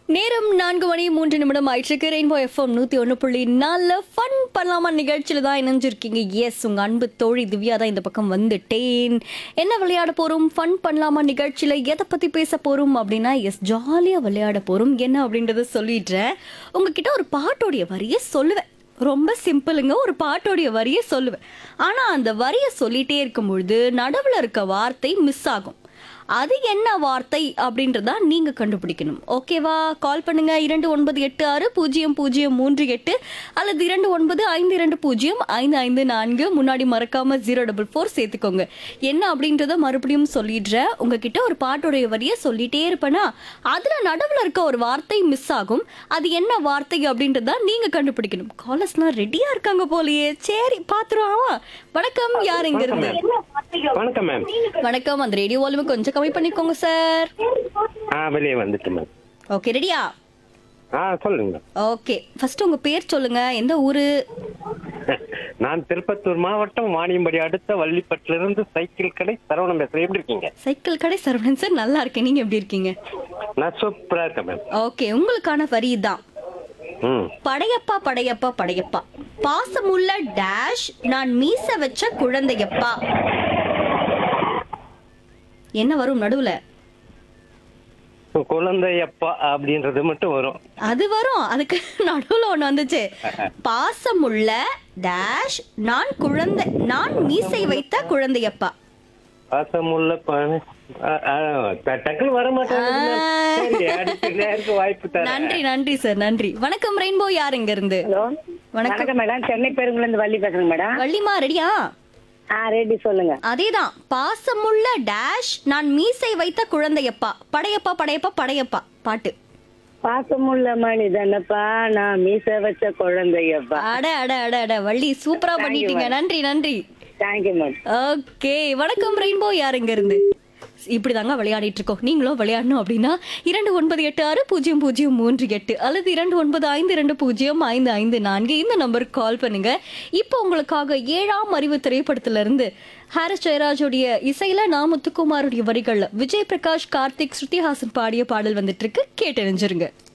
நேரம் நான்கு மணி மூன்று நிமிடம் ஆயிட்டிருக்கு ரெயின்போ எஃப்எம் நூத்தி ஒன்று புள்ளி நாலு ஃபன் பண்ணலாமா நிகழ்ச்சியில தான் இணைஞ்சிருக்கீங்க எஸ் உங்க அன்பு தோழி திவ்யா தான் இந்த பக்கம் வந்துட்டேன் என்ன விளையாட போறோம் ஃபன் பண்ணலாமா நிகழ்ச்சியில எதை பத்தி பேச போறோம் அப்படின்னா எஸ் ஜாலியா விளையாட போறோம் என்ன அப்படின்றத சொல்லிடுறேன் உங்ககிட்ட ஒரு பாட்டோடைய வரியை சொல்லுவேன் ரொம்ப சிம்பிளுங்க ஒரு பாட்டோடைய வரியை சொல்லுவேன் ஆனா அந்த வரியை சொல்லிட்டே இருக்கும் பொழுது நடுவுல இருக்க வார்த்தை மிஸ் ஆகும் அது என்ன வார்த்தை அப்படின்றதா நீங்க கண்டுபிடிக்கணும் ஓகேவா கால் பண்ணுங்க இரண்டு ஒன்பது எட்டு ஆறு பூஜ்ஜியம் பூஜ்ஜியம் மூன்று எட்டு அல்லது இரண்டு ஒன்பது ஐந்து இரண்டு பூஜ்ஜியம் ஐந்து ஐந்து நான்கு முன்னாடி மறக்காம ஜீரோ டபுள் ஃபோர் சேர்த்துக்கோங்க என்ன அப்படின்றத மறுபடியும் சொல்லிடுறேன் உங்ககிட்ட ஒரு பாட்டுடைய வரியை சொல்லிட்டே இருப்பேனா அதுல நடுவுல இருக்க ஒரு வார்த்தை மிஸ் ஆகும் அது என்ன வார்த்தை அப்படின்றத நீங்க கண்டுபிடிக்கணும் காலர்ஸ்லாம் ரெடியா இருக்காங்க போலயே சரி பாத்துருவாமா வணக்கம் யார் எங்க இருந்து வணக்கம் மேம் வணக்கம் அந்த ரேடியோ வால்யூம் கொஞ்சம் கம்மி பண்ணிக்கோங்க சார் ஆ வெளியே வந்துட்டு மேம் ஓகே ரெடியா ஆ சொல்லுங்க மேம் ஓகே ஃபர்ஸ்ட் உங்க பேர் சொல்லுங்க எந்த ஊரு நான் திருப்பத்தூர் மாவட்டம் வாணியம்படி அடுத்த வள்ளிப்பட்டிலிருந்து சைக்கிள் கடை சரவணம் பேசுறேன் எப்படி இருக்கீங்க சைக்கிள் கடை சரவணன் சார் நல்லா இருக்கேன் நீங்க எப்படி இருக்கீங்க நான் சூப்பரா இருக்கேன் மேம் ஓகே உங்களுக்கான வரி தான் ம் படையப்பா படையப்பா படையப்பா பாசமுள்ள டேஷ் நான் மீச வச்ச குழந்தையப்பா என்ன வரும் நடுவுல குழந்தை அப்பா அப்படின்றது மட்டும் வரும் அது வரும் அதுக்கு நடுவுல ஒண்ணு வந்துச்சு பாசமுள்ள டேஷ் நான் குழந்தை நான் மீசை வைத்த குழந்தையப்பா பாசமுள்ள பானை ஆ, ஆ, ட- டக்குனு வர மாட்டேன் வாய்ப்பு தரேன் நன்றி நன்றி சார் நன்றி வணக்கம் ரெயின்போ யார் இங்க இருந்து ஹலோ வணக்கம் வணக்கம் மேடம் சென்னை பேருங்குல இருந்து வள்ளி பேசுறேங்க மேடம் வள்ளிமா ரெடியா ஆ ரெடி சொல்லுங்க அதேதான் பாசமுள்ள டேஷ் நான் மீசை வைத்த குழந்தையப்பா படையப்பா படையப்பா படையப்பா பாட்டு பாசமுள்ள மனிதனப்பா நான் மீச வச்ச குழந்தையப்பா அட அட அட அட வள்ளி சூப்பரா பண்ணிட்டீங்க நன்றி நன்றி தேங்க்யூ மேடம் ஓகே வணக்கம் ரெயின்போ யார் இங்க இருந்து இப்படிதாங்க விளையாடிட்டு இருக்கோம் நீங்களும் விளையாடணும் அப்படின்னா இரண்டு ஒன்பது எட்டு ஆறு பூஜ்ஜியம் பூஜ்ஜியம் மூன்று எட்டு அல்லது இரண்டு ஒன்பது ஐந்து இரண்டு பூஜ்ஜியம் ஐந்து ஐந்து நான்கு இந்த நம்பருக்கு கால் பண்ணுங்க இப்போ உங்களுக்காக ஏழாம் அறிவு திரைப்படத்துல இருந்து ஹாரிஸ் ஜெயராஜுடைய இசையில நான் முத்துக்குமாருடைய வரிகள்ல விஜய் பிரகாஷ் கார்த்திக் ஸ்ருதிஹாசன் பாடிய பாடல் வந்துட்டு இருக்கு கேட்டு